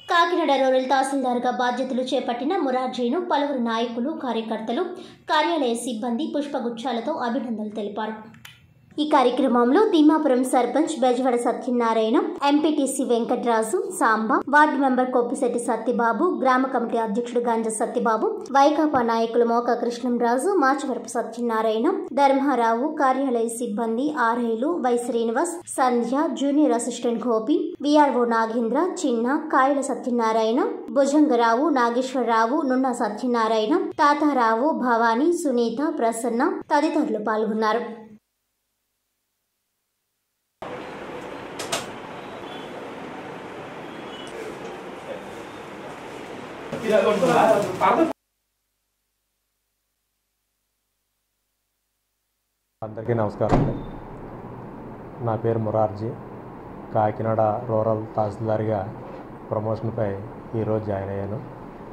Kakinada rural తహసీల్దార్గా బాధ్యతలు చేపట్టిన మురార్జీను పలువురు నాయకులు కార్యకర్తలు కార్యాలయ సిబ్బంది పుష్పగుచ్చాలతో అభినందనలు తెలిపారు ఈ కార్యక్రమంలో Thimmapuram sarpanch Bejawada Satyanarayana MPTC Venkatraju Samba ward member Koppisetti Satyababu గ్రామ కమిటీ అధ్యక్షుడు గంజ సత్యబాబు వైకాపా నాయకులు మోక కృష్ణంరాజు మాచవరపు సత్యనారాయణ ధర్మారావు కార్యాలయ సిబ్బంది ఆర్ఐలు Y Srinivas Sandhya junior assistant Gopi VRO Nagendra Chinna Kayala Satyanarayana Bhujanga Rao Nageswararao నున్న సత్యనారాయణ తాతారావు భవానీ సునీత ప్రసన్న తదితరులు పాల్గొన్నారు అందరికీ నమస్కారం అండి నా పేరు మురార్జీ కాకినాడ రూరల్ తహసీల్దార్గా ప్రమోషన్పై ఈరోజు జాయిన్ అయ్యాను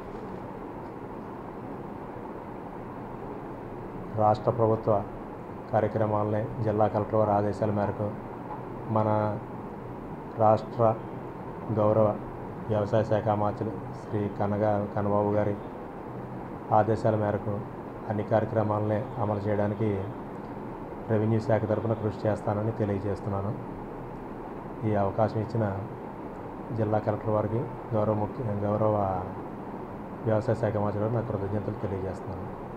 రాష్ట్ర ప్రభుత్వ కార్యక్రమాలని జిల్లా కలెక్టర్ వారి ఆదేశాల మేరకు మన రాష్ట్ర గౌరవ వ్యవసాయ శాఖ మంత్రి శ్రీ కనగా కన్నబాబు గారి ఆదేశాల మేరకు అన్ని కార్యక్రమాలని అమలు చేయడానికి రెవెన్యూ శాఖ తరఫున కృషి చేస్తానని తెలియజేస్తున్నాను ఈ అవకాశం ఇచ్చిన జిల్లా కలెక్టర్ వారికి గౌరవ ముఖ్య గౌరవ వ్యవసాయ శాఖ మంత్రి గారికి నా కృతజ్ఞతలు తెలియజేస్తున్నాను